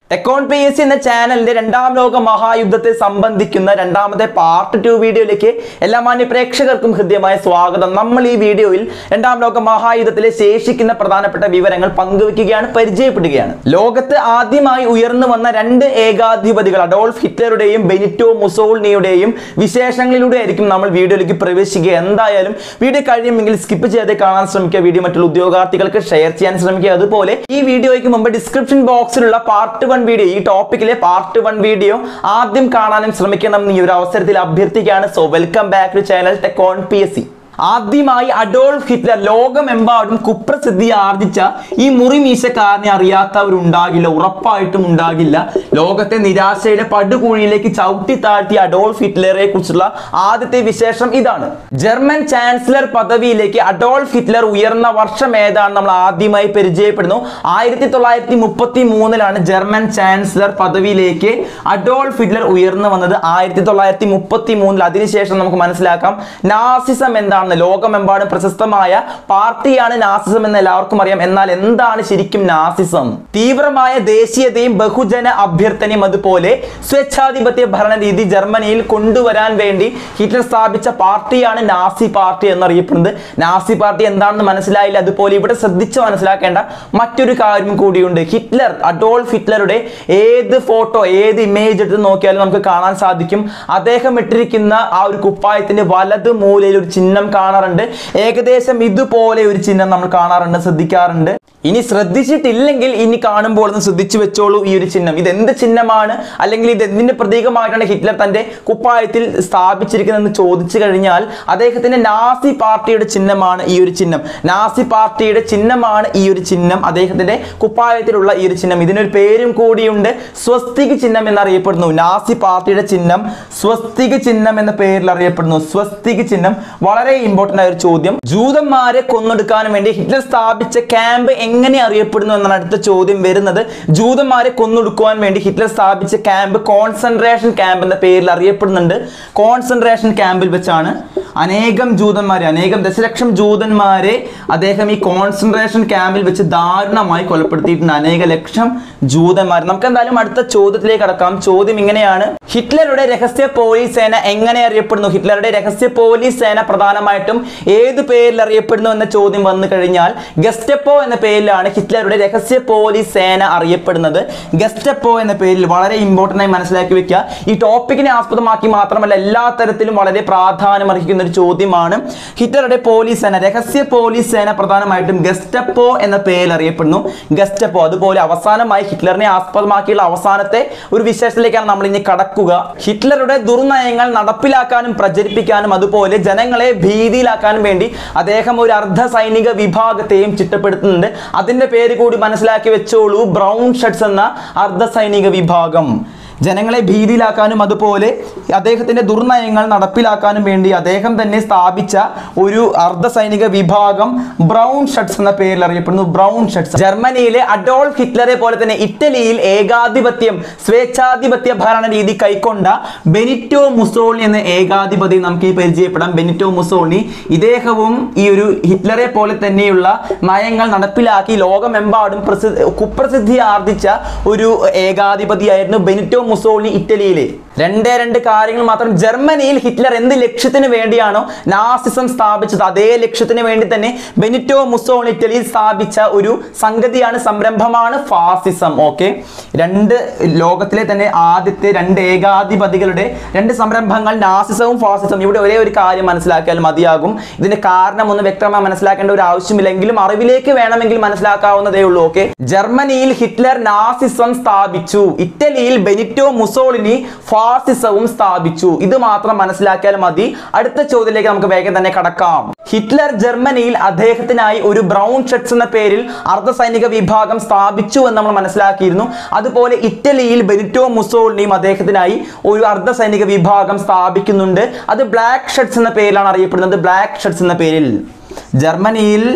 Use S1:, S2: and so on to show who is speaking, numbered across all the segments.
S1: ടെക്കോൺ P S C എന്ന ചാനലിന്റെ രണ്ടാം ലോക മഹായുദ്ധത്തെ സംബന്ധിക്കുന്ന രണ്ടാമത്തെ പാർട്ട് ടു വീഡിയോയിലേക്ക് എല്ലാ മാന്യ പ്രേക്ഷകർക്കും ഹൃദ്യമായ സ്വാഗതം നമ്മൾ ഈ വീഡിയോയിൽ രണ്ടാം ലോക മഹായുദ്ധത്തിലെ ശേഷിക്കുന്ന പ്രധാനപ്പെട്ട വിവരങ്ങൾ പങ്കുവയ്ക്കുകയാണ് പരിചയപ്പെടുകയാണ് ലോകത്ത് ആദ്യമായി ഉയർന്നു വന്ന രണ്ട് ഏകാധിപതികൾ അഡോൾഫ് ഹിറ്റ്ലറുടെയും ബെനിറ്റോ മുസോളിനിയുടെയും വിശേഷങ്ങളിലൂടെ ആയിരിക്കും നമ്മൾ വീഡിയോയിലേക്ക് പ്രവേശിക്കുക എന്തായാലും വീഡിയോ കഴിയുമെങ്കിൽ സ്കിപ്പ് ചെയ്യാതെ കാണാൻ ശ്രമിക്കുക വീഡിയോ മറ്റുള്ള ഉദ്യോഗാർത്ഥികൾക്ക് ഷെയർ ചെയ്യാൻ ശ്രമിക്കുക അതുപോലെ ഈ വീഡിയോയ്ക്ക് മുമ്പ് ഡിസ്ക്രിപ്ഷൻ ബോക്സിലുള്ള പാർട്ട് വൺ വീഡിയോ ഈ ടോപ്പിക്കിലെ പാർട്ട് വൺ വീഡിയോ ആദ്യം കാണാനും ശ്രമിക്കണം എന്ന് ഈ ഒരു അവസരത്തിൽ അഭ്യർത്ഥിക്കുകയാണ് so welcome back to channel ടെക്കോൺ പി എസ് സി ആദ്യമായി അഡോൾഫ് ഹിറ്റ്ലർ ലോകമെമ്പാടും കുപ്രസിദ്ധി ആർജിച്ച ഈ മുറിമീശക്കാരനെ അറിയാത്തവരുണ്ടാകില്ല ഉറപ്പായിട്ടും ഉണ്ടാകില്ല ലോകത്തെ നിരാശയുടെ പടുകുഴിയിലേക്ക് ചവിട്ടി താഴ്ത്തിയ അഡോൾഫ് ഹിറ്റ്ലറെ കുറിച്ചുള്ള ആദ്യത്തെ വിശേഷം ഇതാണ് ജർമ്മൻ ചാൻസലർ പദവിയിലേക്ക് അഡോൾഫ് ഹിറ്റ്ലർ ഉയർന്ന വർഷം ഏതാണ് നമ്മൾ ആദ്യമായി പരിചയപ്പെടുന്നു ആയിരത്തി തൊള്ളായിരത്തി മുപ്പത്തി മൂന്നിലാണ് ജർമ്മൻ ചാൻസലർ പദവിയിലേക്ക് അഡോൾഫ് ഹിറ്റ്ലർ ഉയർന്നു വന്നത് ആയിരത്തി തൊള്ളായിരത്തി മുപ്പത്തി മൂന്നിൽ അതിനുശേഷം നമുക്ക് മനസ്സിലാക്കാം നാസിസം എന്താണ് ലോകമെമ്പാടും പ്രശസ്തമായ പാർട്ടിയാണ് നാസിസം എന്ന് എല്ലാവർക്കും അറിയാം എന്നാൽ എന്താണ് ശരിക്കും നാസിസം തീവ്രമായ ദേശീയതയും ബഹുജന അഭ്യർത്ഥനയും അതുപോലെ സ്വേച്ഛാധിപത്യ ഭരണരീതി ജർമ്മനിയിൽ കൊണ്ടുവരാൻ വേണ്ടി ഹിറ്റ്ലർ സ്ഥാപിച്ച പാർട്ടിയാണ് നാസി പാർട്ടി എന്നറിയപ്പെടുന്നത് നാസി പാർട്ടി എന്താണെന്ന് മനസ്സിലായില്ല അതുപോലെ ഇവിടെ ശ്രദ്ധിച്ച് മനസ്സിലാക്കേണ്ട മറ്റൊരു കാര്യം കൂടിയുണ്ട് ഹിറ്റ്ലർ അഡോൾഫ് ഹിറ്റ്ലറുടെ ഏത് ഫോട്ടോ ഏത് ഇമേജ് എടുത്ത് നോക്കിയാലും നമുക്ക് കാണാൻ സാധിക്കും അദ്ദേഹം ഇട്ടിരിക്കുന്ന ആ ഒരു കുപ്പായത്തിന്റെ വലത് മൂലയിൽ ഒരു ചിഹ്നം കാണാറുണ്ട് ഏകദേശം ഇതുപോലെ ഒരു ചിഹ്നം നമ്മൾ കാണാറുണ്ട് ശ്രദ്ധിക്കാറുണ്ട് ഇനി ശ്രദ്ധിച്ചിട്ടില്ലെങ്കിൽ ഇനി കാണുമ്പോൾ ഒന്ന് ശ്രദ്ധിച്ചു വെച്ചോളൂ ഈ ഒരു ചിഹ്നം ഇത് എന്ത് ചിഹ്നമാണ് അല്ലെങ്കിൽ ഇത് എന്തിന്റെ പ്രതീകമായിട്ടാണ് ഹിറ്റ്ലർ തന്റെ കുപ്പായത്തിൽ സ്ഥാപിച്ചിരിക്കുന്നതെന്ന് ചോദിച്ചു കഴിഞ്ഞാൽ അദ്ദേഹത്തിന്റെ നാസി പാർട്ടിയുടെ ചിഹ്നമാണ് ഈ ഒരു ചിഹ്നം നാസി പാർട്ടിയുടെ ചിഹ്നമാണ് ഈ ഒരു ചിഹ്നം അദ്ദേഹത്തിന്റെ കുപ്പായത്തിലുള്ള ഈ ഒരു ചിഹ്നം ഇതിനൊരു പേരും കൂടിയുണ്ട് സ്വസ്തിക് ചിഹ്നം എന്നറിയപ്പെടുന്നു നാസി പാർട്ടിയുടെ ചിഹ്നം സ്വസ്തിക് ചിഹ്നം എന്ന പേരിൽ അറിയപ്പെടുന്നു സ്വസ്തിക് ചിഹ്നം വളരെ ഇമ്പോർട്ടന്റ് ആയ ഒരു ചോദ്യം ജൂതന്മാരെ കൊന്നൊടുക്കാൻ വേണ്ടി ഹിറ്റ്ലർ സ്ഥാപിച്ച ക്യാമ്പ് എങ്ങനെ അറിയപ്പെടുന്നു എന്നാണ് അടുത്ത ചോദ്യം വരുന്നത് ജൂതന്മാരെ കൊന്നൊടുക്കുവാൻ വേണ്ടി ഹിറ്റ്ലർ സ്ഥാപിച്ച ക്യാമ്പ് കോൺസെൻട്രേഷൻ ക്യാമ്പ് എന്ന പേരിൽ അറിയപ്പെടുന്നുണ്ട് കോൺസെൻട്രേഷൻ ക്യാമ്പിൽ വെച്ചാണ് അനേകം ജൂതന്മാരെ അനേകം ദശലക്ഷം ജൂതന്മാരെ അദ്ദേഹം ഈ കോൺസെൻട്രേഷൻ ക്യാമ്പിൽ വെച്ച് ദാരുണമായി കൊലപ്പെടുത്തിയിട്ടുണ്ട് അനേക ലക്ഷം ജൂതന്മാർ നമുക്ക് എന്തായാലും അടുത്ത ചോദ്യത്തിലേക്ക് കടക്കാം ചോദ്യം ഇങ്ങനെയാണ് ഹിറ്റ്ലറുടെ രഹസ്യ പോലീസ് സേന എങ്ങനെ അറിയപ്പെടുന്നു ഹിറ്റ്ലറുടെ രഹസ്യ പോലീസ് സേന പ്രധാനമായിട്ടും ഏത് പേരിൽ അറിയപ്പെടുന്നു എന്ന ചോദ്യം വന്നു കഴിഞ്ഞാൽ ഗസ്റ്റപ്പോ എന്ന പേരിലാണ് ഹിറ്റ്ലറുടെ രഹസ്യ പോലീസ് സേന അറിയപ്പെടുന്നത് ഗസ്റ്റപ്പോ എന്ന പേരിൽ വളരെ ഇമ്പോർട്ടൻ്റ് ആയി മനസ്സിലാക്കി വെക്കുക ഈ ടോപ്പിക്കിനെ ആസ്പദമാക്കി മാത്രമല്ല എല്ലാ തരത്തിലും വളരെ പ്രാധാന്യം അർഹിക്കുന്ന ഒരു ചോദ്യമാണ് ഹിറ്റ്ലറുടെ പോലീസ് സേന രഹസ്യ പോലീസ് സേന പ്രധാനമായിട്ടും ഗസ്റ്റപ്പോ എന്ന പേരിൽ അറിയപ്പെടുന്നു ഗസ്റ്റപ്പോ അതുപോലെ അവസാനമായി ഹിറ്റ്ലറിനെ ആസ്പദമാക്കിയുള്ള അവസാനത്തെ ഒരു വിശേഷത്തിലേക്കാണ് നമ്മൾ ഇനി കടക്കുക ഹിറ്റ്ലറുടെ ദുർനയങ്ങൾ നടപ്പിലാക്കാനും പ്രചരിപ്പിക്കാനും അതുപോലെ ജനങ്ങളെ ഭീതിയിലാക്കാനും വേണ്ടി അദ്ദേഹം ഒരു അർദ്ധ സൈനിക വിഭാഗത്തെയും ചിട്ടപ്പെടുത്തുന്നുണ്ട് അതിന്റെ പേര് കൂടി മനസ്സിലാക്കി വെച്ചോളൂ ബ്രൗൺ ഷർട്ട്സ് എന്ന അർദ്ധ സൈനിക വിഭാഗം ജനങ്ങളെ ഭീതിയിലാക്കാനും അതുപോലെ അദ്ദേഹത്തിന്റെ ദുർനയങ്ങൾ നടപ്പിലാക്കാനും വേണ്ടി അദ്ദേഹം തന്നെ സ്ഥാപിച്ച ഒരു അർദ്ധ സൈനിക വിഭാഗം ബ്രൗൺ ഷർട്ട്സ് എന്ന പേരിൽ അറിയപ്പെടുന്നു ബ്രൗൺ ഷർട്ട്സ് ജർമ്മനിയിലെ അഡോൾഫ് ഹിറ്റ്ലറെ പോലെ തന്നെ ഇറ്റലിയിൽ ഏകാധിപത്യം സ്വേച്ഛാധിപത്യ ഭരണ രീതി കൈക്കൊണ്ട ബെനിറ്റോ മുസോളിനി എന്ന ഏകാധിപതി നമുക്ക് ഈ പരിചയപ്പെടാം ബെനിറ്റോ മുസോളിനി ഇദ്ദേഹവും ഈ ഒരു ഹിറ്റ്ലറെ പോലെ തന്നെയുള്ള നയങ്ങൾ നടപ്പിലാക്കി ലോകമെമ്പാടും പ്രസിദ്ധ കുപ്രസിദ്ധി ആർജിച്ച ഒരു ഏകാധിപതിയായിരുന്നു ബെനിറ്റോ മുസോളിനി ഇറ്റലിയിലെ രണ്ടേ രണ്ട് കാര്യങ്ങൾ മാത്രം ജർമ്മനിയിൽ ഹിറ്റ്ലർ എന്ത് ലക്ഷ്യത്തിന് വേണ്ടിയാണോ നാസിസം സ്ഥാപിച്ചത് അതേ ലക്ഷ്യത്തിന് വേണ്ടി തന്നെ ബെനിറ്റോ മുസോളിനി ഇറ്റലിയിൽ സ്ഥാപിച്ച ഒരു സംഗതിയാണ് സംരംഭമാണ് ഫാസിസം ഓക്കെ രണ്ട് ലോകത്തിലെ തന്നെ ആദ്യത്തെ രണ്ട് ഏകാധിപതികളുടെ രണ്ട് സംരംഭങ്ങൾ നാസിസവും ഫാസിസവും ഇവിടെ ഒരേ ഒരു കാര്യം മനസ്സിലാക്കിയാൽ മതിയാകും ഇതിന്റെ കാരണം ഒന്ന് വ്യക്തമായി മനസ്സിലാക്കേണ്ട ഒരു ആവശ്യമില്ലെങ്കിലും അറിവിലേക്ക് വേണമെങ്കിൽ മനസ്സിലാക്കാവുന്നതേ ഉള്ളൂ ഓക്കെ ജർമ്മനിയിൽ ഹിറ്റ്ലർ നാസിസം സ്ഥാപിച്ചു ഇറ്റലിയിൽ ബെനിറ്റോ മുസോളിനി ഫാസിസവും സ്ഥാപിച്ചു ഇത് മാത്രം മനസ്സിലാക്കിയാൽ മതി അടുത്ത ചോദ്യത്തിലേക്ക് നമുക്ക് വേഗം തന്നെ കടക്കാം ഹിറ്റ്ലർ ജർമ്മനിയിൽ അദ്ദേഹത്തിനായി ഒരു ബ്രൗൺ ഷർട്ട്സ് എന്ന പേരിൽ അർദ്ധ സൈനിക വിഭാഗം സ്ഥാപിച്ചു എന്ന് നമ്മൾ മനസ്സിലാക്കിയിരുന്നു അതുപോലെ ഇറ്റലിയിൽ ബെനിറ്റോ മുസോളിനിയും അദ്ദേഹത്തിനായി ഒരു അർദ്ധ സൈനിക വിഭാഗം സ്ഥാപിക്കുന്നുണ്ട് അത് ബ്ലാക്ക് ഷർട്ട്സ് എന്ന പേരിലാണ് അറിയപ്പെടുന്നത് ബ്ലാക്ക് ഷർട്ട്സ് എന്ന പേരിൽ ജർമ്മനിയിൽ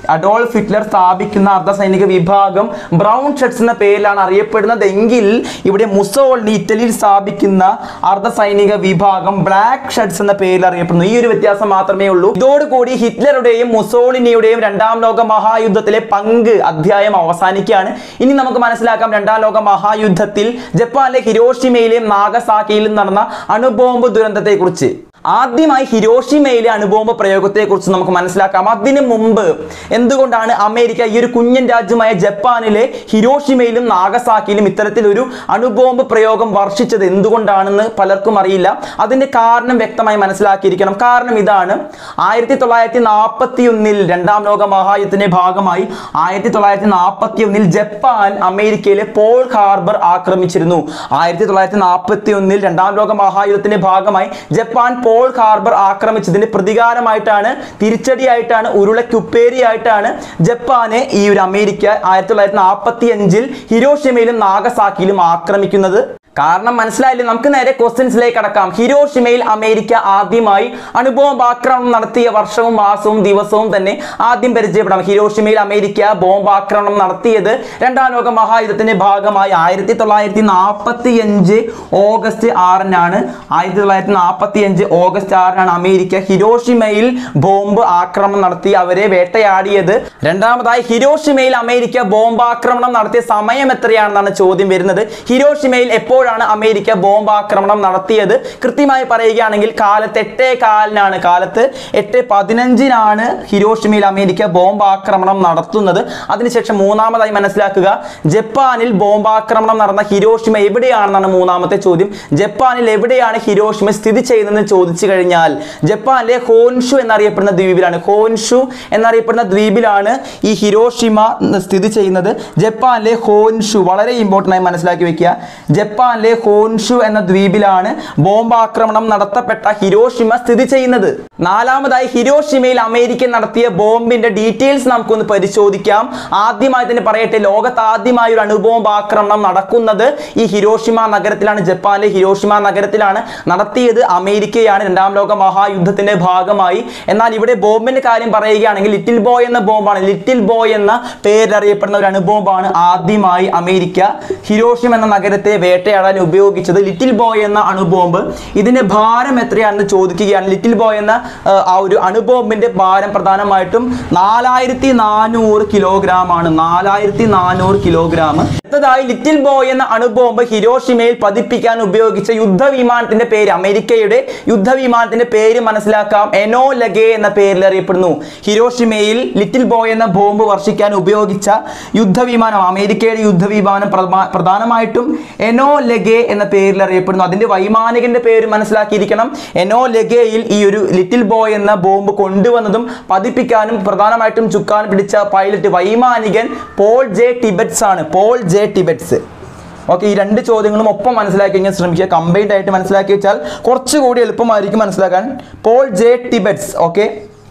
S1: അഡോൾഫ് ഹിറ്റ്ലർ സ്ഥാപിക്കുന്ന അർദ്ധസൈനിക വിഭാഗം ബ്രൗൺ ഷർട്ട്സ് എന്ന പേരിലാണ് അറിയപ്പെടുന്നതെങ്കിൽ ഇവിടെ മുസോളിനി ഇറ്റലിയിൽ സ്ഥാപിക്കുന്ന അർദ്ധസൈനിക വിഭാഗം ബ്ലാക്ക് ഷർട്ട്സ് എന്ന പേരിൽ അറിയപ്പെടുന്നു ഈ ഒരു വ്യത്യാസം മാത്രമേ ഉള്ളൂ ഇതോടുകൂടി ഹിറ്റ്ലറുടെയും മുസോളിനിയുടെയും രണ്ടാം ലോക മഹായുദ്ധത്തിലെ പങ്ക് അധ്യായം അവസാനിക്കുകയാണ് ഇനി നമുക്ക് മനസ്സിലാക്കാം രണ്ടാം ലോക മഹായുദ്ധത്തിൽ ജപ്പാനിലെ ഹിരോഷിമയിലെയും നാഗസാക്കിയിലും നടന്ന അണുബോംബ് ദുരന്തത്തെക്കുറിച്ച് ആദ്യമായി ഹിരോഷിമയിലെ അണുബോംബ് പ്രയോഗത്തെക്കുറിച്ച് നമുക്ക് മനസ്സിലാക്കാം അതിനു മുമ്പ് എന്തുകൊണ്ടാണ് അമേരിക്ക ഈ ഒരു കുഞ്ഞൻ രാജ്യമായ ജപ്പാനിലെ ഹിരോഷിമയിലും നാഗസാക്കിയിലും ഇത്തരത്തിലൊരു അണുബോംബ് പ്രയോഗം വർഷിച്ചത് എന്തുകൊണ്ടാണെന്ന് പലർക്കും അറിയില്ല അതിന്റെ കാരണം വ്യക്തമായി മനസ്സിലാക്കിയിരിക്കണം കാരണം ഇതാണ് ആയിരത്തി തൊള്ളായിരത്തി നാൽപ്പത്തി ഒന്നിൽ രണ്ടാം ലോക മഹായുദ്ധത്തിന്റെ ഭാഗമായി ആയിരത്തി തൊള്ളായിരത്തി നാൽപ്പത്തി ഒന്നിൽ ജപ്പാൻ അമേരിക്കയിലെ പോൾ ഹാർബർ ആക്രമിച്ചിരുന്നു ആയിരത്തി തൊള്ളായിരത്തി നാൽപ്പത്തി ഒന്നിൽ രണ്ടാം ലോക മഹായുദ്ധത്തിന്റെ ഭാഗമായി ജപ്പാൻ പോൾ ഹാർബർ ആക്രമിച്ചതിന്റെ പ്രതികാരമായിട്ടാണ് തിരിച്ചടിയായിട്ടാണ് ഉരുളക്കുപ്പേരിയായിട്ടാണ് ജപ്പാനെ ഈ ഒരു അമേരിക്ക ആയിരത്തി തൊള്ളായിരത്തി നാൽപ്പത്തി അഞ്ചിൽ ഹിരോഷിമയിലും നാഗസാക്കിയിലും ആക്രമിക്കുന്നത് കാരണം മനസ്സിലായില്ലേ നമുക്ക് നേരെ ക്വസ്റ്റ്യൻസിലേക്ക് കടക്കാം ഹിരോഷിമയിൽ അമേരിക്ക ആദ്യമായി അണുബോംബ് ആക്രമണം നടത്തിയ വർഷവും മാസവും ദിവസവും തന്നെ ആദ്യം പരിചയപ്പെടാം ഹിരോഷിമയിൽ അമേരിക്ക ബോംബ് ആക്രമണം നടത്തിയത് രണ്ടാം ലോക മഹായുദ്ധത്തിന്റെ ഭാഗമായി ആയിരത്തി തൊള്ളായിരത്തി നാൽപ്പത്തി അഞ്ച് ഓഗസ്റ്റ് ആറിനാണ് ആയിരത്തി തൊള്ളായിരത്തി നാൽപ്പത്തി അഞ്ച് ഓഗസ്റ്റ് ആറിനാണ് അമേരിക്ക ഹിരോഷിമയിൽ ബോംബ് ആക്രമണം നടത്തി അവരെ വേട്ടയാടിയത് രണ്ടാമതായി ഹിരോഷിമയിൽ അമേരിക്ക ബോംബ് ആക്രമണം നടത്തിയ സമയം എത്രയാണെന്നാണ് ചോദ്യം വരുന്നത് ഹിരോഷിമയിൽ എപ്പോഴാണ് അമേരിക്ക ബോംബ് ആക്രമണം നടത്തിയത് കൃത്യമായി പറയുകയാണെങ്കിൽ കാലത്ത് എട്ടേ കാലിനാണ് കാലത്ത് എട്ട് പതിനഞ്ചിനാണ് ഹിരോഷിമയിൽ അമേരിക്ക ബോംബ് ആക്രമണം നടത്തുന്നത് അതിനുശേഷം മൂന്നാമതായി മനസ്സിലാക്കുക ജപ്പാനിൽ ബോംബ് ആക്രമണം നടന്ന ഹിരോഷിമ എവിടെയാണെന്നാണ് മൂന്നാമത്തെ ചോദ്യം ജപ്പാനിൽ എവിടെയാണ് ഹിരോഷിമ സ്ഥിതി ചെയ്യുന്നതെന്ന് ചോദിച്ചു കഴിഞ്ഞാൽ ജപ്പാനിലെ ഹോൻഷു എന്നറിയപ്പെടുന്ന ദ്വീപിലാണ് ഹോൻഷു എന്നറിയപ്പെടുന്ന ദ്വീപിലാണ് ഈ ഹിരോഷിമ സ്ഥിതി ചെയ്യുന്നത് ജപ്പാനിലെ ഹോൻഷു വളരെ ഇമ്പോർട്ടൻ്റ് ആയി മനസ്സിലാക്കി വെക്കുക ജപ്പാനിലെ ഹോൻഷു എന്ന ദ്വീപിലാണ് ബോംബ് ആക്രമണം നടത്തപ്പെട്ട ഹിരോഷിമ സ്ഥിതി ചെയ്യുന്നത് നാലാമതായി ഹിരോഷിമയിൽ അമേരിക്ക നടത്തിയ ബോംബിന്റെ ഡീറ്റെയിൽസ് നമുക്കൊന്ന് പരിശോധിക്കാം ആദ്യമായി തന്നെ പറയട്ടെ ലോകത്ത് ആദ്യമായി ഒരു അണുബോംബ് ആക്രമണം നടക്കുന്നത് ഈ ഹിരോഷിമ നഗരത്തിലാണ് ജപ്പാനിലെ ഹിരോഷിമ നഗരത്തിലാണ് നടത്തിയത് അമേരിക്കയാണ് രണ്ടാം ലോക മഹായുദ്ധത്തിന്റെ ഭാഗമായി എന്നാൽ ഇവിടെ ബോംബിന്റെ കാര്യം പറയുകയാണെങ്കിൽ ലിറ്റിൽ ബോയ് എന്ന ബോംബാണ് ലിറ്റിൽ ബോയ് എന്ന പേരിലറിയപ്പെടുന്ന ഒരു അണുബോംബാണ് ആദ്യമായി അമേരിക്ക ഹിരോഷിമ എന്ന നഗരത്തെ വേട്ടയാടാൻ ഉപയോഗിച്ചത് ലിറ്റിൽ ബോയ് എന്ന അണുബോംബ് ഇതിന്റെ ഭാരം എത്രയാണെന്ന് ചോദിക്കുകയാണ് ലിറ്റിൽ ബോയ് എന്ന ആ, ആ ഒരു അണുബോംബിന്റെ ഭാരം പ്രധാനമായിട്ടും നാലായിരത്തി നാനൂറ് കിലോഗ്രാം ആണ് നാലായിരത്തി നാനൂറ് കിലോഗ്രാം അടുത്തതായി ലിറ്റിൽ ബോയ് എന്ന അണുബോംബ് ഹിരോഷിമയിൽ പതിപ്പിക്കാൻ ഉപയോഗിച്ച യുദ്ധവിമാനത്തിന്റെ പേര് അമേരിക്കയുടെ യുദ്ധവിമാനത്തിന്റെ പേര് മനസ്സിലാക്കാം എനോ ലഗെ എന്ന പേരിൽ അറിയപ്പെടുന്നു ഹിരോഷിമയിൽ ലിറ്റിൽ ബോയ് എന്ന ബോംബ് വർഷിക്കാൻ ഉപയോഗിച്ച യുദ്ധവിമാനം അമേരിക്കയുടെ യുദ്ധവിമാനം പ്രധാ- പ്രധാനമായിട്ടും എനോ ലെഗെ എന്ന പേരിൽ അറിയപ്പെടുന്നു അതിന്റെ വൈമാനികന്റെ പേര് മനസ്സിലാക്കിയിരിക്കണം എനോ ലെഗയിൽ ഈ ഒരു ലിറ്റിൽ ബോയ് എന്ന ബോംബ് കൊണ്ടുവന്നതും പതിപ്പിക്കാനും പ്രധാനമായിട്ടും ചുക്കാൻ പിടിച്ച പൈലറ്റ് വൈമാനികൻ പോൾ ജെ ടിബറ്റ്സ് ആണ് പോൾ ജെ ടിബറ്റ്സ് ഓക്കെ ഈ രണ്ട് ചോദ്യങ്ങളും ഒപ്പം മനസ്സിലാക്കി കഴിഞ്ഞാൽ ശ്രമിക്കുക കമ്പൈൻഡ് ആയിട്ട് മനസ്സിലാക്കി വെച്ചാൽ കുറച്ചുകൂടി എളുപ്പമായിരിക്കും മനസ്സിലാക്കാൻ പോൾ ജെ ടിബറ്റ്സ് ഓക്കെ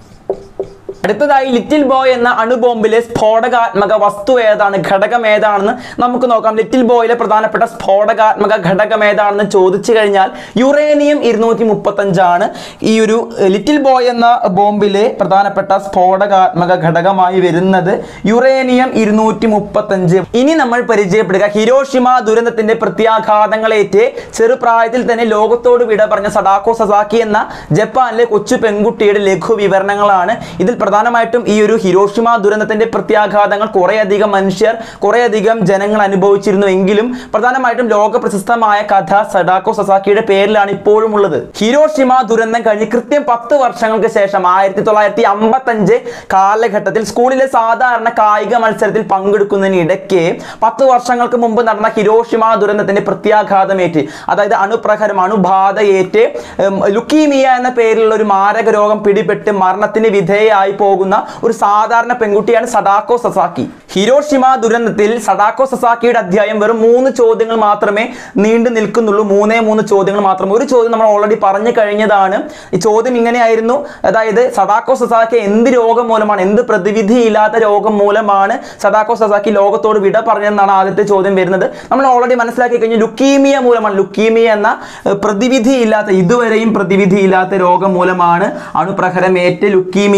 S1: അടുത്തതായി ലിറ്റിൽ ബോയ് എന്ന അണുബോംബിലെ സ്ഫോടകാത്മക വസ്തു ഏതാണ് ഘടകം ഏതാണെന്ന് നമുക്ക് നോക്കാം ലിറ്റിൽ ബോയിലെ പ്രധാനപ്പെട്ട സ്ഫോടകാത്മക ഘടകം ഏതാണെന്ന് ചോദിച്ചു കഴിഞ്ഞാൽ യുറേനിയം ഇരുന്നൂറ്റി മുപ്പത്തഞ്ചാണ് ഈ ഒരു എഹ്, ലിറ്റിൽ ബോയ് എന്ന ബോംബിലെ പ്രധാനപ്പെട്ട സ്ഫോടകാത്മക ഘടകമായി വരുന്നത് യുറേനിയം ഇരുന്നൂറ്റി മുപ്പത്തഞ്ച് ഇനി നമ്മൾ പരിചയപ്പെടുക ഹിരോഷിമ ദുരന്തത്തിന്റെ പ്രത്യാഘാതങ്ങളേറ്റ് ചെറുപ്രായത്തിൽ തന്നെ ലോകത്തോട് വിട പറഞ്ഞ സഡാക്കോ സസാക്കി എന്ന ജപ്പാനിലെ കൊച്ചു പെൺകുട്ടിയുടെ ലഘു വിവരണങ്ങളാണ് ഇതിൽ പ്രധാനമായിട്ടും ഈ ഒരു ഹിരോഷിമ ദുരന്തത്തിന്റെ പ്രത്യാഘാതങ്ങൾ കുറേയധികം മനുഷ്യർ കുറേയധികം ജനങ്ങൾ അനുഭവിച്ചിരുന്നു എങ്കിലും പ്രധാനമായിട്ടും ലോക പ്രശസ്തമായ കഥ സഡാക്കോ സസാക്കിയുടെ പേരിലാണ് ഇപ്പോഴും ഉള്ളത് ഹിരോഷിമ ദുരന്തം കഴിഞ്ഞ് കൃത്യം പത്ത് വർഷങ്ങൾക്ക് ശേഷം ആയിരത്തി തൊള്ളായിരത്തി അമ്പത്തഞ്ച് കാലഘട്ടത്തിൽ സ്കൂളിലെ സാധാരണ കായിക മത്സരത്തിൽ പങ്കെടുക്കുന്നതിനിടയ്ക്ക് പത്ത് വർഷങ്ങൾക്ക് മുമ്പ് നടന്ന ഹിരോഷിമ ദുരന്തത്തിന്റെ പ്രത്യാഘാതമേറ്റ് അതായത് അണുപ്രഹരം അണുബാധയേറ്റ് ഉം, ലുക്കീമിയ എന്ന പേരിലുള്ള ഒരു മാരക രോഗം പിടിപെട്ട് മരണത്തിന് വിധേയമായി പോകുന്ന ഒരു സാധാരണ പെൺകുട്ടിയാണ് സഡാക്കോ സസാക്കി ഹിരോഷിമ ദുരന്തത്തിൽ സഡാക്കോ സസാക്കിയുടെ അധ്യായം വെറും മൂന്ന് ചോദ്യങ്ങൾ മാത്രമേ നീണ്ടു നിൽക്കുന്നുള്ളൂ മൂന്നേ മൂന്ന് ചോദ്യങ്ങൾ മാത്രം ഒരു ചോദ്യം നമ്മൾ ഓൾറെഡി പറഞ്ഞു കഴിഞ്ഞതാണ് ഈ ചോദ്യം ഇങ്ങനെയായിരുന്നു അതായത് സഡാക്കോ സസാക്കി എന്ത് രോഗം മൂലമാണ് എന്ത് പ്രതിവിധിയില്ലാത്ത രോഗം മൂലമാണ് സഡാക്കോ സസാക്കി ലോകത്തോട് വിട പറഞ്ഞതെന്നാണ് ആദ്യത്തെ ചോദ്യം വരുന്നത് നമ്മൾ ഓൾറെഡി മനസ്സിലാക്കി കഴിഞ്ഞു ലുക്കീമിയ മൂലമാണ് ലുക്കീമിയ എന്ന ഏഹ്, പ്രതിവിധിയില്ലാത്ത ഇതുവരെയും പ്രതിവിധിയില്ലാത്ത രോഗം മൂലമാണ് അണുപ്രഹരമേറ്റ് ലുക്കീമിയ ബാധിച്ചത്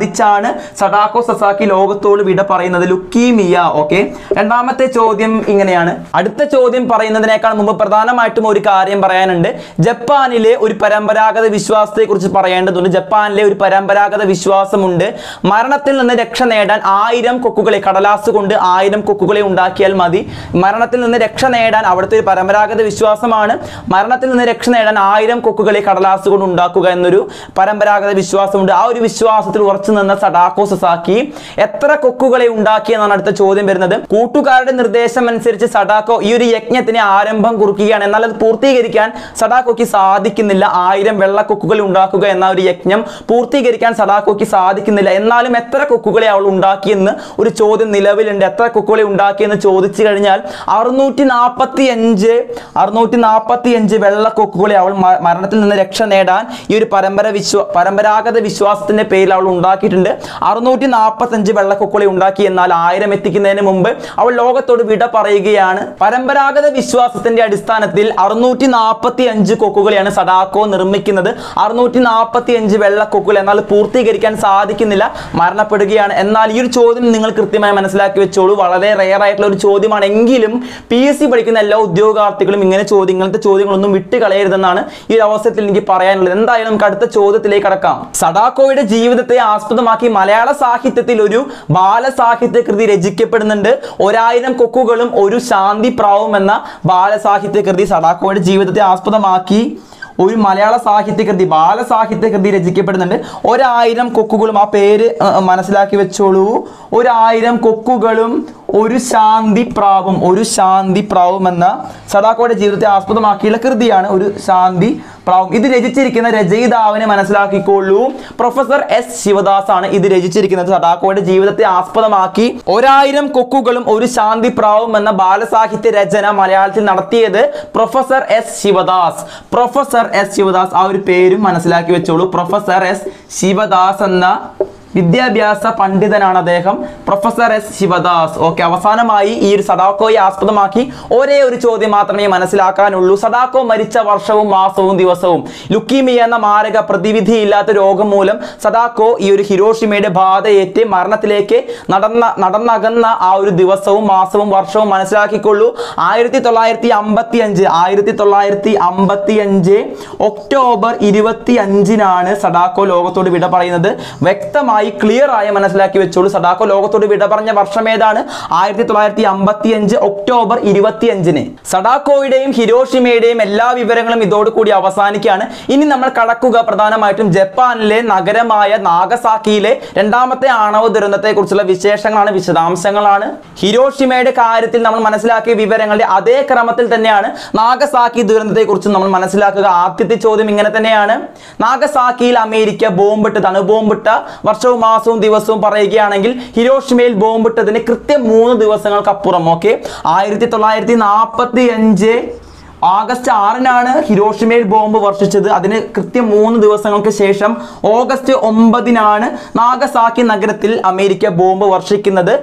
S1: ബാധിച്ചാണ് സഡാക്കോ സസാക്കി ലോകത്തോട് വിട പറയുന്നത് ലുക്കീമിയ ഓക്കെ രണ്ടാമത്തെ ചോദ്യം ഇങ്ങനെയാണ് അടുത്ത ചോദ്യം പറയുന്നതിനേക്കാൾ മുമ്പ് പ്രധാനമായിട്ടും ഒരു കാര്യം പറയാനുണ്ട് ജപ്പാനിലെ ഒരു പരമ്പരാഗത വിശ്വാസത്തെ കുറിച്ച് പറയേണ്ടതുണ്ട് ജപ്പാനിലെ ഒരു പരമ്പരാഗത വിശ്വാസമുണ്ട് മരണത്തിൽ നിന്ന് രക്ഷ നേടാൻ ആയിരം കൊക്കുകളെ കടലാസ് കൊണ്ട് ആയിരം കൊക്കുകളെ ഉണ്ടാക്കിയാൽ മതി മരണത്തിൽ നിന്ന് രക്ഷ നേടാൻ അവിടുത്തെ ഒരു പരമ്പരാഗത വിശ്വാസമാണ് മരണത്തിൽ നിന്ന് രക്ഷ നേടാൻ ആയിരം കൊക്കുകളെ കടലാസ് കൊണ്ട് ഉണ്ടാക്കുക എന്നൊരു പരമ്പരാഗത വിശ്വാസമുണ്ട് ആ ഒരു വിശ്വാസത്തിൽ ഉറച്ചു നിന്ന സഡാക്കോ സസാക്കി എത്ര കൊക്കുകളെ ഉണ്ടാക്കി എന്നാണ് അടുത്ത ചോദ്യം വരുന്നത് കൂട്ടുകാരുടെ നിർദ്ദേശം അനുസരിച്ച് സഡാക്കോ ഈ ഒരു യജ്ഞത്തിന് ആരംഭം കുറിക്കുകയാണ് എന്നാൽ അത് പൂർത്തീകരിക്കാൻ സഡാക്കോയ്ക്ക് സാധിക്കുന്നില്ല ആയിരം വെള്ളക്കൊക്കുകൾ ഉണ്ടാക്കുക എന്ന ഒരു യജ്ഞം പൂർത്തീകരിക്കാൻ സഡാക്കോയ്ക്ക് സാധിക്കുന്നില്ല എന്നാലും എത്ര കൊക്കുകളെ അവൾ ഉണ്ടാക്കിയെന്ന് ഒരു ചോദ്യം നിലവിലുണ്ട് എത്ര കൊക്കുകളെ ഉണ്ടാക്കിയെന്ന് ചോദിച്ചു കഴിഞ്ഞാൽ അറുന്നൂറ്റി നാൽപ്പത്തി അഞ്ച് അറുന്നൂറ്റി നാൽപ്പത്തി അഞ്ച് വെള്ളക്കൊക്കുകളെ അവൾ മ- മരണത്തിൽ നിന്ന് രക്ഷ നേടാൻ ഈ ഒരു പരമ്പര വിശ്വ പരമ്പരാഗത വിശ്വാസത്തിന്റെ പേരിൽ അവൾ ഉണ്ടാക്കിയിട്ടുണ്ട് അറുന്നൂറ്റി നാൽപ്പത്തി അഞ്ച് വെള്ളക്കൊക്കുകളെ ഉണ്ടാക്കി എന്നാൽ ആയിരം എത്തിക്കുന്നതിന് മുമ്പ് അവൾ ലോകത്തോട് വിട പറയുകയാണ് പരമ്പരാഗത വിശ്വാസത്തിന്റെ അടിസ്ഥാനത്തിൽ അറുന്നൂറ്റി നാൽപ്പത്തി അഞ്ച് കൊക്കുകളെയാണ് സഡാക്കോ നിർമ്മിക്കുന്നത് അറുന്നൂറ്റി നാൽപ്പത്തി അഞ്ച് വെള്ളക്കൊക്കുകൾ എന്നാൽ പൂർത്തീകരിക്കാൻ സാധിക്കുന്നില്ല മരണപ്പെടുകയാണ് എന്നാൽ ഈ ഒരു ചോദ്യം നിങ്ങൾ കൃത്യമായി മനസ്സിലാക്കി വെച്ചോളൂ വളരെ റെയർ ആയിട്ടുള്ള ഒരു ചോദ്യമാണ് എങ്കിലും പി എസ് സി പഠിക്കുന്ന എല്ലാ ഉദ്യോഗാർത്ഥികളും ഇങ്ങനെ ചോദ്യം ഇങ്ങനത്തെ ചോദ്യങ്ങളൊന്നും വിട്ട് കളയരുതെന്നാണ് ഈ ഒരു അവസരത്തിൽ എനിക്ക് പറയാനുള്ളത് എന്തായാലും നമുക്ക് അടുത്ത ചോദ്യത്തിലേക്ക് കടക്കാം സഡാക്കോയുടെ ജീവിതത്തെ ആസ്പദമാക്കി മലയാള സാഹിത്യത്തിൽ ഒരു ബാലസാഹിത്യ കൃതി രചിക്കപ്പെടുന്നുണ്ട് ഒരായിരം കൊക്കുകളും ഒരു ശാന്തി പ്രാവും എന്ന ബാലസാഹിത്യ കൃതി സഡാക്കോയുടെ ജീവിതത്തെ ആസ്പദമാക്കി ഒരു മലയാള സാഹിത്യ കൃതി ബാലസാഹിത്യ കൃതി രചിക്കപ്പെടുന്നുണ്ട് ഒരായിരം കൊക്കുകളും ആ പേര് ആ, മനസ്സിലാക്കി വെച്ചോളൂ ഒരായിരം കൊക്കുകളും ഒരു ശാന്തി പ്രാവും ഒരു ശാന്തി പ്രാവും എന്ന സദാക്കോയുടെ ജീവിതത്തെ ആസ്പദമാക്കിയുള്ള കൃതിയാണ് ഒരു ശാന്തി പ്രാവും ഇത് രചിച്ചിരിക്കുന്ന രചയിതാവിനെ മനസ്സിലാക്കിക്കൊള്ളൂ പ്രൊഫസർ എസ് ശിവദാസ് ആണ് ഇത് രചിച്ചിരിക്കുന്നത് സദാക്കോയുടെ ജീവിതത്തെ ആസ്പദമാക്കി ഒരായിരം കൊക്കുകളും ഒരു ശാന്തി പ്രാവും എന്ന ബാലസാഹിത്യ രചന മലയാളത്തിൽ നടത്തിയത് professor S Sivadas professor S Sivadas ആ ഒരു പേരും മനസ്സിലാക്കി വെച്ചോളൂ പ്രൊഫസർ എസ് ശിവദാസ് എന്ന വിദ്യാഭ്യാസ പണ്ഡിതനാണ് അദ്ദേഹം പ്രൊഫസർ എസ് ശിവദാസ് ഓക്കെ അവസാനമായി ഈ ഒരു സഡാക്കോയെ ആസ്പദമാക്കി ഒരേ ഒരു ചോദ്യം മാത്രമേ മനസ്സിലാക്കാനുള്ളൂ സഡാക്കോ മരിച്ച വർഷവും മാസവും ദിവസവും ലുക്കീമിയ എന്ന മാരക പ്രതിവിധിയില്ലാത്ത രോഗം മൂലം സഡാക്കോ ഈ ഒരു ഹിരോഷിമയുടെ ബാധയേറ്റ് മരണത്തിലേക്ക് നടന്ന നടന്നകന്ന ആ ഒരു ദിവസവും മാസവും വർഷവും മനസ്സിലാക്കിക്കൊള്ളൂ ആയിരത്തി തൊള്ളായിരത്തി അമ്പത്തി അഞ്ച് ആയിരത്തി തൊള്ളായിരത്തി അമ്പത്തി അഞ്ച് ഒക്ടോബർ ഇരുപത്തി അഞ്ചിനാണ് സഡാക്കോ ലോകത്തോട് വിട പറയുന്നത് വ്യക്തമായി ക്ലിയർ ആയി മനസ്സിലാക്കി വെച്ചോളൂ സഡാക്കോ ലോകത്തോട് വിട പറഞ്ഞ വർഷം ഏതാണ് ആയിരത്തി തൊള്ളായിരത്തി അമ്പത്തി അഞ്ച് ഒക്ടോബർ ഇരുപത്തി അഞ്ചിന് സഡാക്കോയുടെയും ഹിരോഷിമയുടെയും എല്ലാ വിവരങ്ങളും ഇതോടുകൂടി അവസാനിക്കുകയാണ് ഇനി നമ്മൾ കടക്കുക പ്രധാനമായിട്ടും ജപ്പാനിലെ നഗരമായ നാഗസാക്കിയിലെ രണ്ടാമത്തെ ആണവ ദുരന്തത്തെ കുറിച്ചുള്ള വിശേഷങ്ങളാണ് വിശദാംശങ്ങളാണ് ഹിരോഷിമയുടെ കാര്യത്തിൽ നമ്മൾ മനസ്സിലാക്കിയ വിവരങ്ങളുടെ അതേ ക്രമത്തിൽ തന്നെയാണ് നാഗസാക്കി ദുരന്തത്തെ കുറിച്ച് നമ്മൾ മനസ്സിലാക്കുക ആദ്യത്തെ ചോദ്യം ഇങ്ങനെ തന്നെയാണ് നാഗസാക്കിയിൽ അമേരിക്ക ബോംബിട്ടത് അണുബോംബിട്ട വർഷവും മാസവും ദിവസവും പറയുകയാണെങ്കിൽ ഹിരോഷിമയിൽ ബോംബിട്ടതിന് കൃത്യം മൂന്ന് ദിവസങ്ങൾക്കപ്പുറം ഓക്കെ ആയിരത്തി തൊള്ളായിരത്തി നാൽപ്പത്തി അഞ്ച് ആഗസ്റ്റ് ആറിനാണ് ഹിരോഷിമയിൽ ബോംബ് വർഷിച്ചത് അതിന് കൃത്യം മൂന്ന് ദിവസങ്ങൾക്ക് ശേഷം ഓഗസ്റ്റ് ഒമ്പതിനാണ് നാഗസാക്കി നഗരത്തിൽ അമേരിക്ക ബോംബ് വർഷിക്കുന്നത്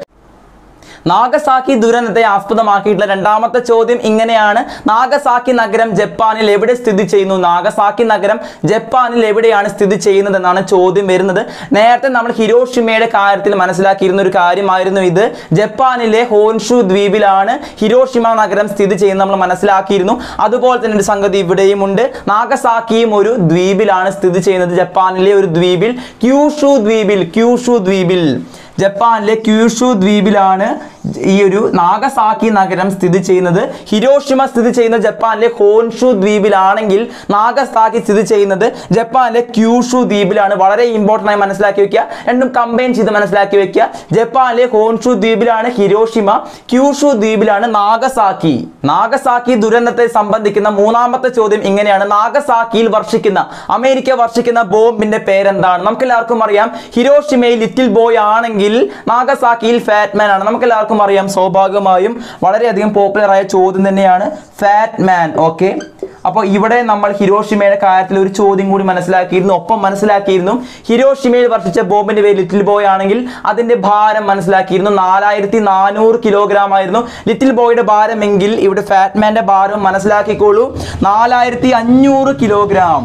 S1: നാഗസാക്കി ദുരന്തത്തെ ആസ്പദമാക്കിയിട്ടുള്ള രണ്ടാമത്തെ ചോദ്യം ഇങ്ങനെയാണ് നാഗസാക്കി നഗരം ജപ്പാനിൽ എവിടെ സ്ഥിതി ചെയ്യുന്നു നാഗസാക്കി നഗരം ജപ്പാനിൽ എവിടെയാണ് സ്ഥിതി ചെയ്യുന്നത് എന്നാണ് ചോദ്യം വരുന്നത് നേരത്തെ നമ്മൾ ഹിരോഷിമയുടെ കാര്യത്തിൽ മനസ്സിലാക്കിയിരുന്ന ഒരു കാര്യമായിരുന്നു ഇത് ജപ്പാനിലെ ഹോൻഷു ദ്വീപിലാണ് ഹിരോഷിമ നഗരം സ്ഥിതി ചെയ്യുന്നത് നമ്മൾ മനസ്സിലാക്കിയിരുന്നു അതുപോലെ തന്നെ ഒരു സംഗതി ഇവിടെയും ഉണ്ട് നാഗസാക്കിയും ഒരു ദ്വീപിലാണ് സ്ഥിതി ചെയ്യുന്നത് ജപ്പാനിലെ ഒരു ദ്വീപിൽ ക്യൂഷു ദ്വീപിൽ ക്യൂഷു ദ്വീപിൽ ജപ്പാനിലെ ക്യൂഷു ദ്വീപിലാണ് ഈ ഒരു നാഗസാക്കി നഗരം സ്ഥിതി ചെയ്യുന്നത് ഹിരോഷിമ സ്ഥിതി ചെയ്യുന്നത് ജപ്പാനിലെ ഹോൻഷു ദ്വീപിലാണെങ്കിൽ നാഗസാക്കി സ്ഥിതി ചെയ്യുന്നത് ജപ്പാനിലെ ക്യൂഷു ദ്വീപിലാണ് വളരെ ഇമ്പോർട്ടൻ്റ് ആയി മനസ്സിലാക്കി വെക്കുക രണ്ടും കമ്പൈൻ ചെയ്ത് മനസ്സിലാക്കി വെക്കുക ജപ്പാനിലെ ഹോൻഷു ദ്വീപിലാണ് ഹിരോഷിമ ക്യൂഷു ദ്വീപിലാണ് നാഗസാക്കി നാഗസാക്കി ദുരന്തത്തെ സംബന്ധിക്കുന്ന മൂന്നാമത്തെ ചോദ്യം ഇങ്ങനെയാണ് നാഗസാക്കിയിൽ വർഷിക്കുന്ന അമേരിക്ക വർഷിക്കുന്ന ബോംബിന്റെ പേരെന്താണ് നമുക്ക് എല്ലാവർക്കും അറിയാം ഹിരോഷിമയിൽ ലിറ്റിൽ ബോയ് ആണെങ്കിൽ നാഗസാക്കിയിൽ ഫാറ്റ്മാൻ ആണ് നമുക്ക് എല്ലാവർക്കും അറിയാം സ്വാഭാവികമായും വളരെയധികം പോപ്പുലർ ആയ ചോദ്യം തന്നെയാണ് ഫാറ്റ്മാൻ ഓക്കെ അപ്പോൾ ഇവിടെ നമ്മൾ ഹിരോഷിമയുടെ കാര്യത്തിൽ ഒരു ചോദ്യം കൂടി മനസ്സിലാക്കിയിരുന്നു ഒപ്പം മനസ്സിലാക്കിയിരുന്നു ഹിരോഷിമയിൽ വർഷിച്ച ബോംബിന്റെ പേര് ലിറ്റിൽ ബോയ് ആണെങ്കിൽ അതിന്റെ ഭാരം മനസ്സിലാക്കിയിരുന്നു നാലായിരത്തി നാനൂറ് കിലോഗ്രാം ആയിരുന്നു ലിറ്റിൽ ബോയുടെ ഭാരമെങ്കിൽ ഇവിടെ ഫാറ്റ്മാന്റെ ഭാരം മനസ്സിലാക്കിക്കോളൂ നാലായിരത്തി അഞ്ഞൂറ് കിലോഗ്രാം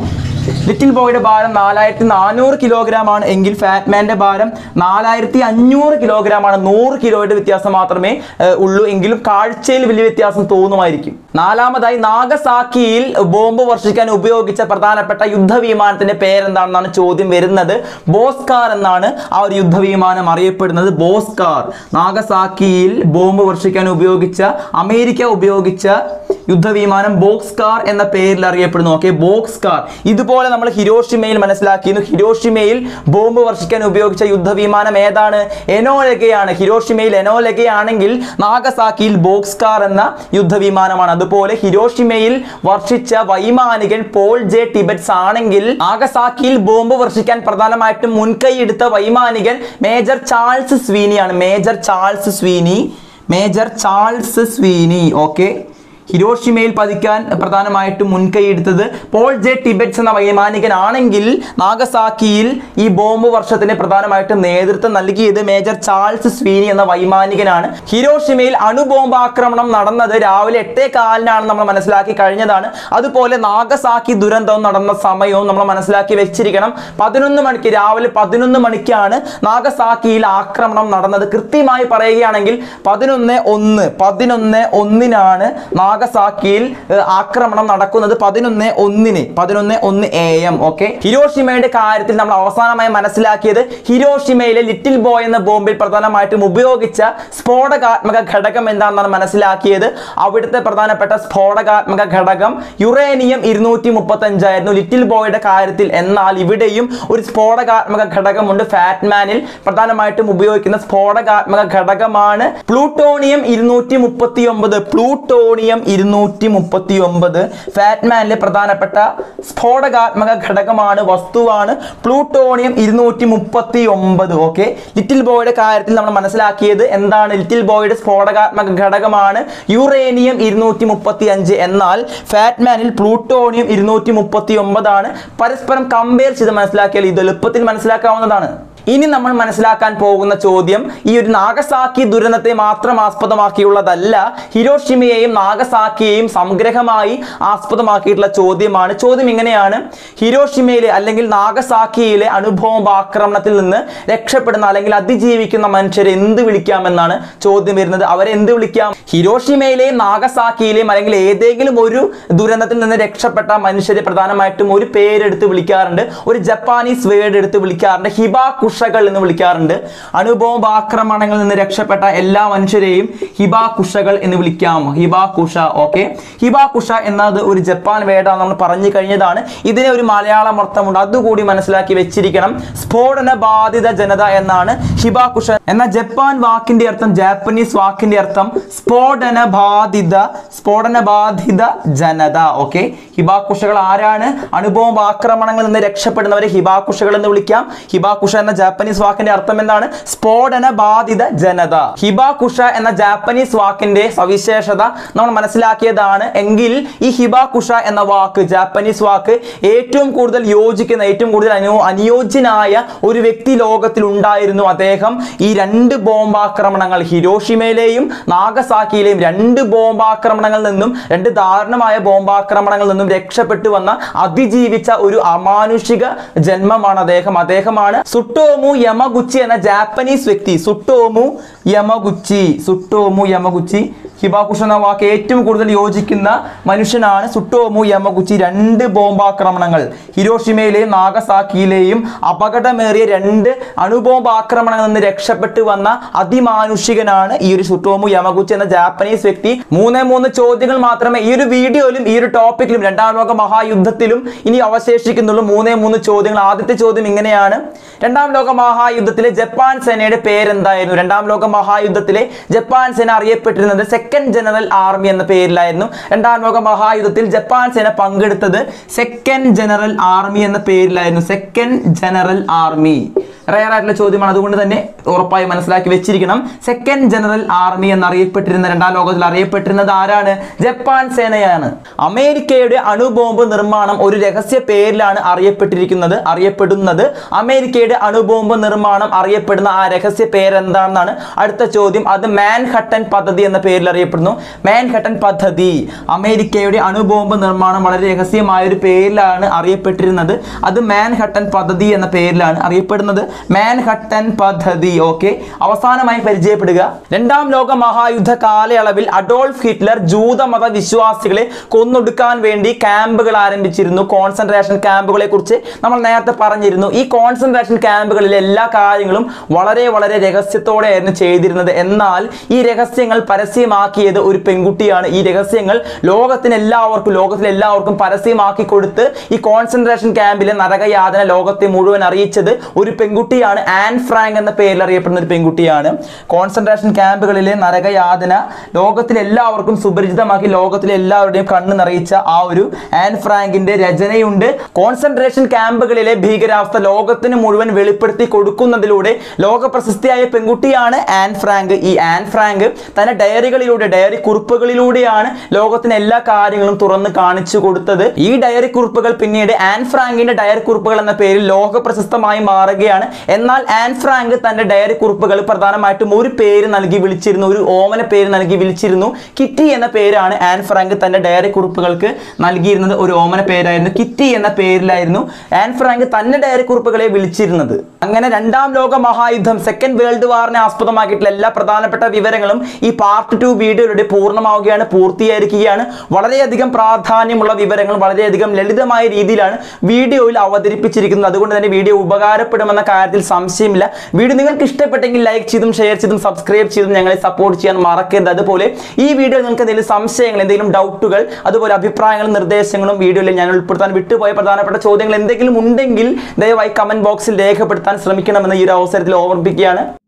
S1: ലിറ്റിൽ ബോയുടെ ഭാരം നാലായിരത്തി നാനൂറ് കിലോഗ്രാം ആണ് എങ്കിൽ ഫാറ്റ്മാന്റെ ഭാരം നാലായിരത്തി അഞ്ഞൂറ് കിലോഗ്രാം ആണ് നൂറ് കിലോയുടെ വ്യത്യാസം മാത്രമേ ഏഹ്, ഉള്ളൂ എങ്കിലും കാഴ്ചയിൽ വലിയ വ്യത്യാസം തോന്നുമായിരിക്കും നാലാമതായി നാഗസാക്കിയിൽ ബോംബ് വർഷിക്കാൻ ഉപയോഗിച്ച പ്രധാനപ്പെട്ട യുദ്ധവിമാനത്തിന്റെ പേരെന്താണെന്നാണ് ചോദ്യം വരുന്നത് ബോസ്കാർ എന്നാണ് ആ ഒരു യുദ്ധവിമാനം അറിയപ്പെടുന്നത് ബോസ്കാർ നാഗസാക്കിയിൽ ബോംബ് വർഷിക്കാൻ ഉപയോഗിച്ച അമേരിക്ക ഉപയോഗിച്ച യുദ്ധവിമാനം ബോക്സ്കാർ എന്ന പേരിൽ അറിയപ്പെടുന്നു ഓക്കെ ബോക്സ്കാർ ഇതുപോലെ നമ്മൾ ഹിരോഷിമയിൽ മനസ്സിലാക്കിയിരുന്നു ഹിരോഷിമയിൽ ബോംബ് വർഷിക്കാൻ ഉപയോഗിച്ച യുദ്ധവിമാനം ഏതാണ് എനോലഗയാണ് ഹിരോഷിമയിൽ എനോലഗയാണെങ്കിൽ നാഗസാക്കിയിൽ ബോക്സ്കാർ എന്ന യുദ്ധവിമാനമാണ് അതുപോലെ ഹിരോഷിമയിൽ വർഷിച്ച വൈമാനികൻ പോൾ ജെ ടിബറ്റ്സ് ആണെങ്കിൽ നാഗസാക്കിയിൽ ബോംബ് വർഷിക്കാൻ പ്രധാനമായിട്ടും മുൻകൈ എടുത്ത വൈമാനികൻ മേജർ ചാൾസ് സ്വീനിയാണ് major Charles Sweeney major Charles Sweeney okay ഹിരോഷിമയിൽ പതിക്കാൻ പ്രധാനമായിട്ടും മുൻകൈയെടുത്തത് പോൾ ജെ ടിബറ്റ്സ് എന്ന വൈമാനികനാണെങ്കിൽ നാഗസാക്കിയിൽ ഈ ബോംബ് വർഷത്തിന് പ്രധാനമായിട്ടും നേതൃത്വം നൽകിയത് മേജർ ചാൾസ് സ്വീനി എന്ന വൈമാനികനാണ് ഹിരോഷിമയിൽ അണുബോംബ് ആക്രമണം നടന്നത് രാവിലെ എട്ടേ കാലിനാണ് നമ്മൾ മനസ്സിലാക്കി കഴിഞ്ഞതാണ് അതുപോലെ നാഗസാക്കി ദുരന്തം നടന്ന സമയവും നമ്മൾ മനസ്സിലാക്കി വെച്ചിരിക്കണം പതിനൊന്ന് മണിക്ക് രാവിലെ പതിനൊന്ന് മണിക്കാണ് നാഗസാക്കിയിൽ ആക്രമണം നടന്നത് കൃത്യമായി പറയുകയാണെങ്കിൽ പതിനൊന്ന് ഒന്ന് പതിനൊന്ന് ഒന്നിനാണ് നാഗസാക്കിയിൽ ഏഹ്, ആക്രമണം നടക്കുന്നത് പതിനൊന്ന് ഒന്നിന് പതിനൊന്ന് ഒന്ന് എ എം ഓക്കെ ഹിരോഷിമയുടെ കാര്യത്തിൽ നമ്മൾ അവസാനമായി മനസ്സിലാക്കിയത് ഹിരോഷിമയിലെ ലിറ്റിൽ ബോയ് എന്ന ബോംബിൽ പ്രധാനമായിട്ടും ഉപയോഗിച്ച സ്ഫോടകാത്മക ഘടകം എന്താണെന്നാണ് മനസ്സിലാക്കിയത് അവിടുത്തെ പ്രധാനപ്പെട്ട സ്ഫോടകാത്മക ഘടകം യുറേനിയം ഇരുന്നൂറ്റി മുപ്പത്തി അഞ്ചായിരുന്നു ലിറ്റിൽ ബോയുടെ കാര്യത്തിൽ എന്നാൽ ഇവിടെയും ഒരു സ്ഫോടകാത്മക ഘടകമുണ്ട് ഫാറ്റ്മാനിൽ പ്രധാനമായിട്ടും ഉപയോഗിക്കുന്ന സ്ഫോടകാത്മക ഘടകമാണ് പ്ലൂട്ടോണിയം ഇരുന്നൂറ്റി മുപ്പത്തി ഒമ്പത് പ്ലൂട്ടോണിയം ഇരുന്നൂറ്റി മുപ്പത്തി ഒമ്പത് ഫാറ്റ്മാനിലെ പ്രധാനപ്പെട്ട സ്ഫോടകാത്മക ഘടകമാണ് വസ്തുവാണ് പ്ലൂട്ടോണിയം ഇരുന്നൂറ്റി മുപ്പത്തി ഒമ്പത് ഓക്കെ ലിറ്റിൽ ബോയുടെ കാര്യത്തിൽ നമ്മൾ മനസ്സിലാക്കിയത് എന്താണ് ലിറ്റിൽ ബോയുടെ സ്ഫോടകാത്മക ഘടകമാണ് യുറേനിയം ഇരുന്നൂറ്റി മുപ്പത്തി അഞ്ച് എന്നാൽ ഫാറ്റ്മാനിൽ പ്ലൂട്ടോണിയം ഇരുന്നൂറ്റി മുപ്പത്തി ഒമ്പതാണ് പരസ്പരം കമ്പയർ ചെയ്ത് മനസ്സിലാക്കിയാൽ ഇത് എളുപ്പത്തിൽ മനസ്സിലാക്കാവുന്നതാണ് ഇനി നമ്മൾ മനസ്സിലാക്കാൻ പോകുന്ന ചോദ്യം ഈ ഒരു നാഗസാക്കി ദുരന്തത്തെ മാത്രം ആസ്പദമാക്കിയുള്ളതല്ല ഹിരോഷിമയെയും നാഗസാക്കിയെയും സംഗ്രഹമായി ആസ്പദമാക്കിയിട്ടുള്ള ചോദ്യമാണ് ചോദ്യം ഇങ്ങനെയാണ് ഹിരോഷിമയിലെ അല്ലെങ്കിൽ നാഗസാക്കിയിലെ അണുബോംബാക്രമണത്തിൽ നിന്ന് രക്ഷപ്പെടുന്ന അല്ലെങ്കിൽ അതിജീവിക്കുന്ന മനുഷ്യരെ എന്ത് വിളിക്കാമെന്നാണ് ചോദ്യം വരുന്നത് അവരെ എന്ത് വിളിക്കാം ഹിരോഷിമയിലെയും നാഗസാക്കിയിലെയും അല്ലെങ്കിൽ ഏതെങ്കിലും ഒരു ദുരന്തത്തിൽ നിന്ന് രക്ഷപ്പെട്ട മനുഷ്യരെ പ്രധാനമായിട്ടും ഒരു പേരെടുത്ത് വിളിക്കാറുണ്ട് ഒരു ജപ്പാനീസ് വേർഡ് എടുത്ത് വിളിക്കാറുണ്ട് ഹിബാകുഷകൾ എന്ന് വിളിക്കാറുണ്ട് അണുബോംബ് ആക്രമണങ്ങളിൽ നിന്ന് രക്ഷപ്പെട്ട എല്ലാ മനുഷ്യരെയും ഹിബാകുഷകൾ എന്ന് വിളിക്കാം ഹിബാകുഷ ഓക്കെ ഹിബാകുഷ എന്നത് ഒരു ജപ്പാൻ വേർഡാണ് നമ്മൾ പറഞ്ഞു കഴിഞ്ഞതാണ് ഇതിന് ഒരു മലയാളം അർത്ഥമുണ്ട് അതുകൂടി മനസ്സിലാക്കി വെച്ചിരിക്കണം സ്ഫോടന ബാധിത ജനത എന്നാണ് ഹിബാകുഷ എന്ന ജപ്പാൻ വാക്കിന്റെ അർത്ഥം ജാപ്പനീസ് വാക്കിന്റെ അർത്ഥം സ്ഫോടന ബാധിത സ്ഫോടന ബാധിത ജനത ഓക്കെ ഹിബാകുഷകൾ ആരാണ് അണുബോംബ് ആക്രമണങ്ങളിൽ നിന്ന് രക്ഷപ്പെടുന്നവരെ ഹിബാകുഷകൾ എന്ന് വിളിക്കാം ഹിബാകുഷ എന്ന ജാപ്പനീസ് വാക്കിന്റെ അർത്ഥം എന്താണ് സ്ഫോടന ബാധിത ജനത ഹിബാകുഷ എന്ന ജാപ്പനീസ് വാക്കിന്റെ സവിശേഷത നമ്മൾ മനസ്സിലാക്കിയതാണ് എങ്കിൽ ഈ ഹിബാകുഷ എന്ന വാക്ക് ജാപ്പനീസ് വാക്ക് ഏറ്റവും കൂടുതൽ യോജിക്കുന്ന ഏറ്റവും കൂടുതൽ അനു അനുയോജ്യനായ ഒരു വ്യക്തി ലോകത്തിൽ ഉണ്ടായിരുന്നു അദ്ദേഹം ഈ രണ്ട് ബോംബാക്രമണങ്ങൾ ഹിരോഷിമയിലെയും നാഗസാക്കിയിലെയും രണ്ട് ബോംബാക്രമണങ്ങളിൽ നിന്നും രണ്ട് ദാരുണമായ ബോംബാക്രമണങ്ങളിൽ നിന്നും രക്ഷപ്പെട്ടു വന്ന അതിജീവിച്ച ഒരു അമാനുഷിക ജന്മമാണ് അദ്ദേഹം അദ്ദേഹമാണ് സുട്ടോമു യമഗുച്ചി എന്ന ജാപ്പനീസ് വ്യക്തി സുട്ടോമു യമഗുച്ചി സുട്ടോമു യമഗുച്ചി ഹിബാകുഷ എന്ന വാക്ക് ഏറ്റവും കൂടുതൽ യോജിക്കുന്ന മനുഷ്യനാണ് സുട്ടോമു യമഗുച്ചി രണ്ട് ബോംബാക്രമണങ്ങൾ ഹിരോഷിമയിലെയും നാഗസാക്കിയിലെയും അപകടമേറിയ രണ്ട് അണുബോംബ് ആക്രമണങ്ങളിൽ നിന്ന് രക്ഷപ്പെട്ടു വന്ന അതിമാനുഷികനാണ് ഈ ഒരു സുട്ടോമു യമഗുച്ചി എന്ന ജാപ്പനീസ് വ്യക്തി മൂന്നേ മൂന്ന് ചോദ്യങ്ങൾ മാത്രമേ ഈ ഒരു വീഡിയോയിലും ഈ ഒരു ടോപ്പിക്കിലും രണ്ടാം ലോക മഹായുദ്ധത്തിലും ഇനി അവശേഷിക്കുന്നുള്ളൂ മൂന്നേ മൂന്ന് ചോദ്യങ്ങൾ ആദ്യത്തെ ചോദ്യം ഇങ്ങനെയാണ് രണ്ടാം ലോക മഹായുദ്ധത്തിലെ ജപ്പാൻ സേനയുടെ പേരെന്തായിരുന്നു രണ്ടാം ലോക മഹായുദ്ധത്തിലെ ജപ്പാൻ സേന അറിയപ്പെട്ടിരുന്നത് സെക്കൻഡ് ജനറൽ ആർമി എന്ന പേരിലായിരുന്നു രണ്ടാം ലോക മഹായുദ്ധത്തിൽ ജപ്പാൻ സേന പങ്കെടുത്തത് സെക്കൻഡ് ജനറൽ ആർമി എന്ന പേരിലായിരുന്നു സെക്കൻഡ് ജനറൽ ആർമി റയർ ആയിട്ടുള്ള ചോദ്യമാണ് അതുകൊണ്ട് തന്നെ ഉറപ്പായി മനസ്സിലാക്കി വെച്ചിരിക്കണം സെക്കൻഡ് ജനറൽ ആർമി എന്നറിയപ്പെട്ടിരുന്ന രണ്ടാം ലോകത്തിൽ അറിയപ്പെട്ടിരുന്നത് ആരാണ് ജപ്പാൻ സേനയാണ് അമേരിക്കയുടെ അണുബോംബ് നിർമ്മാണം ഒരു രഹസ്യ പേരിലാണ് അറിയപ്പെട്ടിരിക്കുന്നത് അറിയപ്പെടുന്നത് അമേരിക്കയുടെ അണുബോംബ് നിർമ്മാണം അറിയപ്പെടുന്ന ആ രഹസ്യ പേരെന്താണെന്നാണ് അടുത്ത ചോദ്യം അത് മാൻഹട്ടൻ പദ്ധതി എന്ന പേരിൽ അറിയപ്പെടുന്നു മാൻഹട്ടൻ പദ്ധതി അമേരിക്കയുടെ അണുബോംബ് നിർമ്മാണം വളരെ രഹസ്യമായ ഒരു പേരിലാണ് അറിയപ്പെട്ടിരുന്നത് അത് മാൻഹട്ടൻ പദ്ധതി എന്ന പേരിലാണ് അറിയപ്പെടുന്നത് മാൻഹട്ടൻ പദ്ധതി ഓക്കെ അവസാനമായി പരിചയപ്പെടുക രണ്ടാം ലോക മഹായുദ്ധ കാലയളവിൽ അഡോൾഫ് ഹിറ്റ്ലർ ജൂതമത വിശ്വാസികളെ കൊന്നൊടുക്കാൻ വേണ്ടി ക്യാമ്പുകൾ ആരംഭിച്ചിരുന്നു കോൺസെൻട്രേഷൻ ക്യാമ്പുകളെ കുറിച്ച് നമ്മൾ നേരത്തെ പറഞ്ഞിരുന്നു ഈ കോൺസെൻട്രേഷൻ ക്യാമ്പുകളിലെ എല്ലാ കാര്യങ്ങളും വളരെ വളരെ രഹസ്യത്തോടെയായിരുന്നു ചെയ്തിരുന്നത് എന്നാൽ ഈ രഹസ്യങ്ങൾ പരസ്യമാക്കിയത് ഒരു പെൺകുട്ടിയാണ് ഈ രഹസ്യങ്ങൾ ലോകത്തിന് എല്ലാവർക്കും ലോകത്തിലെ എല്ലാവർക്കും പരസ്യമാക്കി കൊടുത്ത് ഈ കോൺസെൻട്രേഷൻ ക്യാമ്പിലെ നരകയാതന ലോകത്തെ മുഴുവൻ അറിയിച്ചത് ഒരു പെൺകുട്ടിയാണ് ആൻ ഫ്രാങ്ക് എന്ന പേരിൽ അറിയപ്പെടുന്ന ഒരു പെൺകുട്ടിയാണ് കോൺസെൻട്രേഷൻ ക്യാമ്പുകളിലെ നരകയാതന ലോകത്തിലെ എല്ലാവർക്കും സുപരിചിതമാക്കി ലോകത്തിലെ എല്ലാവരുടെയും കണ്ണ് നിറയിച്ച ആ ഒരു ആൻ ഫ്രാങ്കിന്റെ രചനയുണ്ട് കോൺസെൻട്രേഷൻ ക്യാമ്പുകളിലെ ഭീകരാവസ്ഥ ലോകത്തിന് മുഴുവൻ വെളിപ്പെടുത്തി കൊടുക്കുന്നതിലൂടെ ലോക പ്രശസ്തിയായ പെൺകുട്ടിയാണ് ആൻ ഫ്രാങ്ക് ഈ ആൻ ഫ്രാങ്ക് തന്റെ ഡയറികളിലൂടെ ഡയറി കുറിപ്പുകളിലൂടെയാണ് ലോകത്തിന് എല്ലാ കാര്യങ്ങളും തുറന്ന് കാണിച്ചു കൊടുത്തത് ഈ ഡയറി കുറിപ്പുകൾ പിന്നീട് ആൻ ഫ്രാങ്കിന്റെ ഡയറി കുറിപ്പുകൾ എന്ന പേരിൽ ലോക പ്രശസ്തമായി മാറുകയാണ് എന്നാൽ ആൻ ഫ്രാങ്ക് തന്റെ ഡയറി കുറിപ്പുകൾ പ്രധാനമായിട്ടും ഒരു പേര് നൽകി വിളിച്ചിരുന്നു ഒരു ഓമന പേര് നൽകി വിളിച്ചിരുന്നു കിറ്റി എന്ന പേരാണ് ആൻ ഫ്രാങ്ക് തന്റെ ഡയറി കുറിപ്പുകൾക്ക് നൽകിയിരുന്നത് ഒരു ഓമന പേരായിരുന്നു കിറ്റി എന്ന പേരിലായിരുന്നു ആൻ ഫ്രാങ്ക് തന്റെ ഡയറി കുറിപ്പുകളെ വിളിച്ചിരുന്നത് അങ്ങനെ രണ്ടാം ലോക മഹായുദ്ധം സെക്കൻഡ് വേൾഡ് വാറിനെ ആസ്പദമാക്കിയിട്ടുള്ള എല്ലാ പ്രധാനപ്പെട്ട വിവരങ്ങളും ഈ പാർട്ട് ടു വീഡിയോയിലൂടെ പൂർണ്ണമാവുകയാണ് പൂർത്തീകരിക്കുകയാണ് വളരെയധികം പ്രാധാന്യമുള്ള വിവരങ്ങൾ വളരെയധികം ലളിതമായ രീതിയിലാണ് വീഡിയോയിൽ അവതരിപ്പിച്ചിരിക്കുന്നത് അതുകൊണ്ട് തന്നെ വീഡിയോ ഉപകാരപ്പെടുമെന്ന കാര്യത്തിൽ സംശയമില്ല വീഡിയോ നിങ്ങൾക്ക് ഇഷ്ടപ്പെട്ടെങ്കിൽ ലൈക്ക് ചെയ്തും ഷെയർ ചെയ്തും സബ്സ്ക്രൈബ് ചെയ്തും ഞങ്ങളെ സപ്പോർട്ട് ചെയ്യാൻ മറക്കരുത് അതുപോലെ ഈ വീഡിയോ നിങ്ങൾക്ക് എന്തെങ്കിലും സംശയങ്ങൾ എന്തെങ്കിലും ഡൗട്ടുകൾ അതുപോലെ അഭിപ്രായങ്ങളും നിർദ്ദേശങ്ങളും വീഡിയോയിൽ ഞാൻ ഉൾപ്പെടുത്താൻ വിട്ടുപോയ പ്രധാനപ്പെട്ട ചോദ്യങ്ങൾ എന്തെങ്കിലും ഉണ്ടെങ്കിൽ ദയവായി കമന്റ് ബോക്സിൽ രേഖപ്പെടുത്താൻ ശ്രമിക്കണമെന്ന് ഈ ഒരു അവസരത്തിൽ ഓർമ്മിപ്പിക്കുകയാണ്